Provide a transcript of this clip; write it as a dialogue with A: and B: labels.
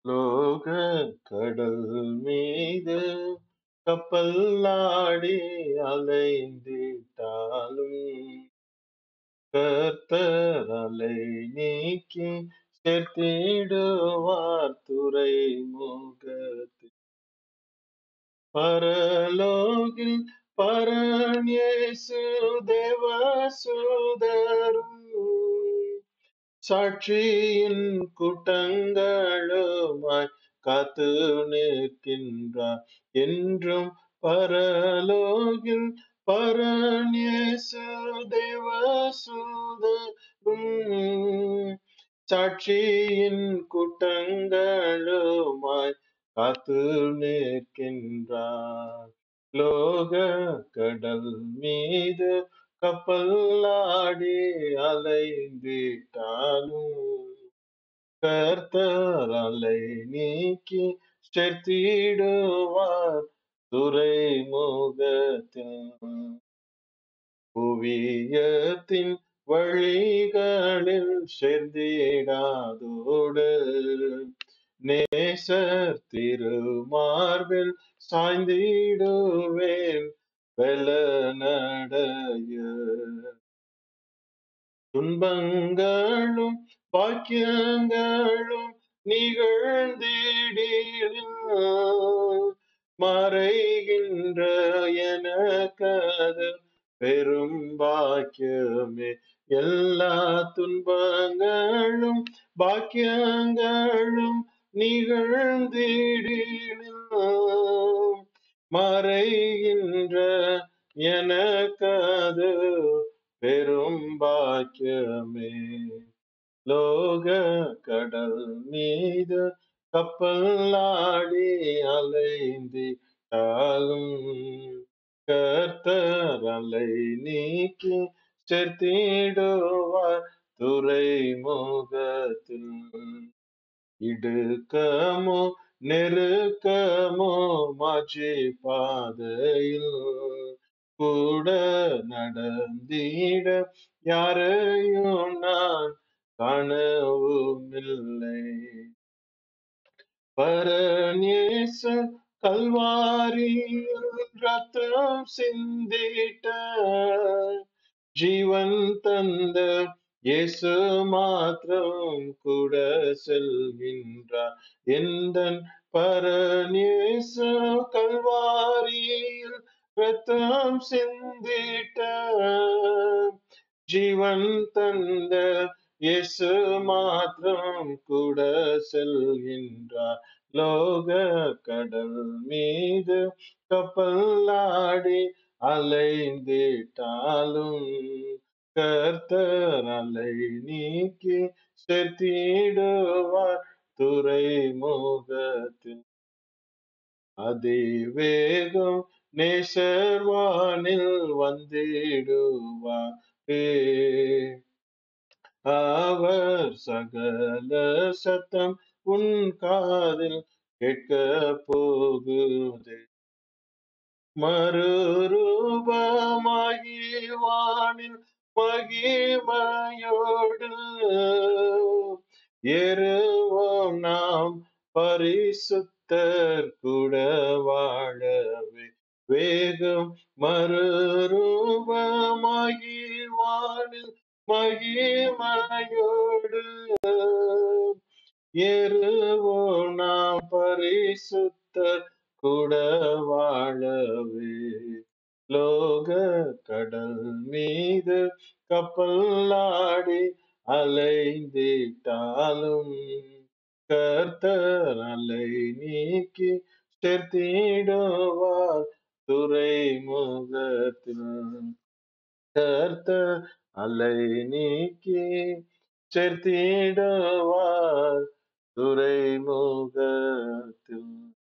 A: லோக கடல் மீது கப்பல் ஆடி அலைந்திட்டாலும் கர்த்தர் அலை நீக்கி சேர்த்திடுவார் துறைமுகத்தில் பரலோகில் பரண்யேசு தேவசூதரும் சாட்சியின் கூட்டங்களுமாய் காத்து நிற்கின்றார் என்றும் பரலோகில் பரண்யேசு தேவசூதரும் சாட்சியின் கூட்டங்களுமாய் காத்து நிற்கின்றார் லோக கடல் மீது கப்பல் ஆடி அலைந்திட்டாலும் கர்த்தர் அலை நீக்கி சேர்த்திடுவார் துறைமுகத்தில் புவியத்தின் வழிகளில் சேர்ந்திடாதோடு நேசர் திருமார்பில் சாய்ந்திடுவேன் வெலனடைய துன்பங்களும் பாக்கியங்களும் நிகழ்ந்திடிலும் மறைகின்ற எனக்கது பெரும் பாக்கியமே எல்லா துன்பங்களும் பாக்கியங்களும் நிகழ்ந்திடிலும் மறைகின்ற எனக்கது பெரும் பாக்கியமே லோக கடல் மீது கப்பல் ஆடி அலைந்திட்டாலும் கர்த்தர் அலை நீக்கி சேர்த்திடுவார் துறைமுகத்தில் இடுக்கமோ நெருக்கமோ மாற்றி பாதையில் கூட நடந்திட யாரையும் நான் காணவுமில்லை பரநேச கல்வாரியில் ரத்தம் சிந்திட்ட ஜீவன் தந்த இயேசு மாத்திரம் கூட செல்கின்றார் எந்தன் பரநேச கல்வாரியில் ரத்தம் சிந்திட்ட ஜீவன் தந்த இயேசு மாத்திரம் கூட செல்கின்றார் லோக கடல் மீது கப்பல் ஆடி அலைந்திட்டாலும் கர்த்தர் அலை நீக்கி சேர்த்திடுவார் துறைமுகத்தில் அதிவேகம் நேசர்வானில் வந்திடுவாரே அவர் சகல சத்தம் உன் காதில் கேட்க போகுது மறுரூபமாகி வானில் மகிமையோடு ஏறுவோம் நாம் பரிசுத்தர் கூட வாழவே வேகம் மறுரூபமாகி வானில் மகிமையோடு ஏறுவோம் நாம் பரிசுத்தர் கூட வாழவே லோக கடல் மீது கப்பல் ஆடி அலைந்திட்டாலும் கர்த்தர் அலை நீக்கி சேர்த்திடுவார் துறைமுகத்தில் கர்த்தர் அலை நீக்கி சேர்த்திடுவார் துறைமுகத்தில்